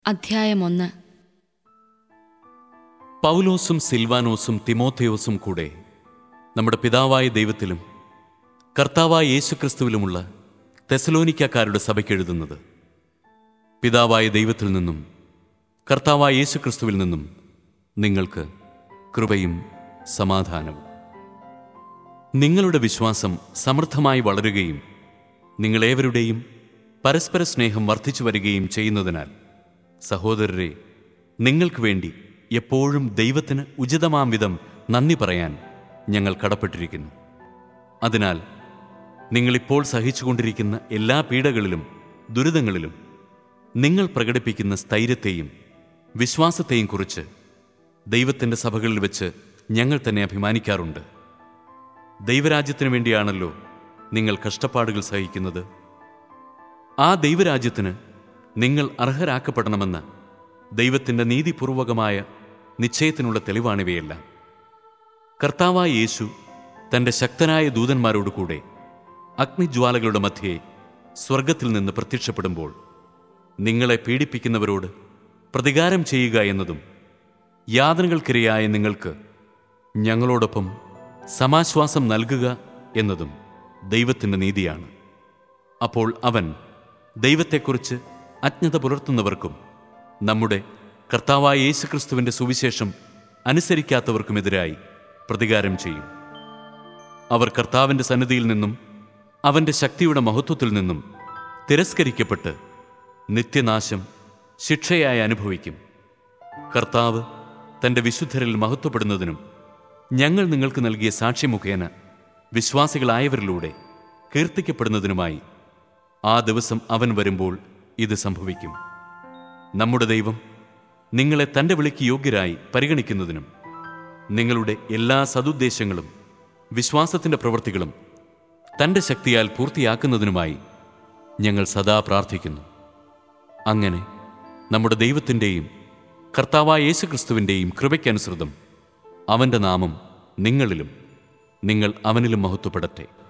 അധ്യായം ഒന്ന് പൗലോസും സിൽവാനോസും തിമോഥെയോസും കൂടെ നമ്മുടെ പിതാവായ ദൈവത്തിലും കർത്താവായ യേശുക്രിസ്തുവിലുമുള്ള തെസലോനിക്കാരുടെ സഭയ്ക്ക് എഴുതുന്നത് പിതാവായ ദൈവത്തിൽ നിന്നും കർത്താവായ യേശുക്രിസ്തുവിൽ നിന്നും നിങ്ങൾക്ക് കൃപയും സമാധാനവും നിങ്ങളുടെ വിശ്വാസം സമൃദ്ധമായി വളരുകയും നിങ്ങളേവരുടെയും പരസ്പര സ്നേഹം വർദ്ധിച്ചു വരികയും ചെയ്യുന്നതിനാൽ സഹോദരരെ നിങ്ങൾക്ക് വേണ്ടി എപ്പോഴും ദൈവത്തിന് ഉചിതമാം വിധം നന്ദി പറയാൻ ഞങ്ങൾ കടപ്പെട്ടിരിക്കുന്നു അതിനാൽ നിങ്ങളിപ്പോൾ സഹിച്ചുകൊണ്ടിരിക്കുന്ന എല്ലാ പീഡകളിലും ദുരിതങ്ങളിലും നിങ്ങൾ പ്രകടിപ്പിക്കുന്ന സ്ഥൈര്യത്തെയും വിശ്വാസത്തെയും കുറിച്ച് ദൈവത്തിൻ്റെ സഭകളിൽ വെച്ച് ഞങ്ങൾ തന്നെ അഭിമാനിക്കാറുണ്ട് ദൈവരാജ്യത്തിനു വേണ്ടിയാണല്ലോ നിങ്ങൾ കഷ്ടപ്പാടുകൾ സഹിക്കുന്നത് ആ ദൈവരാജ്യത്തിന് നിങ്ങൾ അർഹരാക്കപ്പെടണമെന്ന് ദൈവത്തിൻ്റെ നീതിപൂർവകമായ നിശ്ചയത്തിനുള്ള തെളിവാണിവയെല്ലാം കർത്താവായ യേശു തൻ്റെ ശക്തനായ ദൂതന്മാരോട് കൂടെ അഗ്നിജ്വാലകളുടെ മധ്യേ സ്വർഗത്തിൽ നിന്ന് പ്രത്യക്ഷപ്പെടുമ്പോൾ നിങ്ങളെ പീഡിപ്പിക്കുന്നവരോട് പ്രതികാരം ചെയ്യുക എന്നതും യാതനകൾക്കിരയായ നിങ്ങൾക്ക് ഞങ്ങളോടൊപ്പം സമാശ്വാസം നൽകുക എന്നതും ദൈവത്തിൻ്റെ നീതിയാണ് അപ്പോൾ അവൻ ദൈവത്തെക്കുറിച്ച് അജ്ഞത പുലർത്തുന്നവർക്കും നമ്മുടെ കർത്താവായ യേശുക്രിസ്തുവിൻ്റെ സുവിശേഷം അനുസരിക്കാത്തവർക്കുമെതിരായി പ്രതികാരം ചെയ്യും അവർ കർത്താവിൻ്റെ സന്നിധിയിൽ നിന്നും അവൻ്റെ ശക്തിയുടെ മഹത്വത്തിൽ നിന്നും തിരസ്കരിക്കപ്പെട്ട് നിത്യനാശം ശിക്ഷയായി അനുഭവിക്കും കർത്താവ് തൻ്റെ വിശുദ്ധരിൽ മഹത്വപ്പെടുന്നതിനും ഞങ്ങൾ നിങ്ങൾക്ക് നൽകിയ സാക്ഷി മുഖേന വിശ്വാസികളായവരിലൂടെ കീർത്തിക്കപ്പെടുന്നതിനുമായി ആ ദിവസം അവൻ വരുമ്പോൾ ഇത് സംഭവിക്കും നമ്മുടെ ദൈവം നിങ്ങളെ തൻ്റെ വിളിക്ക് യോഗ്യരായി പരിഗണിക്കുന്നതിനും നിങ്ങളുടെ എല്ലാ സതുദ്ദേശങ്ങളും വിശ്വാസത്തിൻ്റെ പ്രവൃത്തികളും തൻ്റെ ശക്തിയാൽ പൂർത്തിയാക്കുന്നതിനുമായി ഞങ്ങൾ സദാ പ്രാർത്ഥിക്കുന്നു അങ്ങനെ നമ്മുടെ ദൈവത്തിൻ്റെയും കർത്താവായ യേശുക്രിസ്തുവിൻ്റെയും കൃപയ്ക്കനുസൃതം അവൻ്റെ നാമം നിങ്ങളിലും നിങ്ങൾ അവനിലും മഹത്വപ്പെടട്ടെ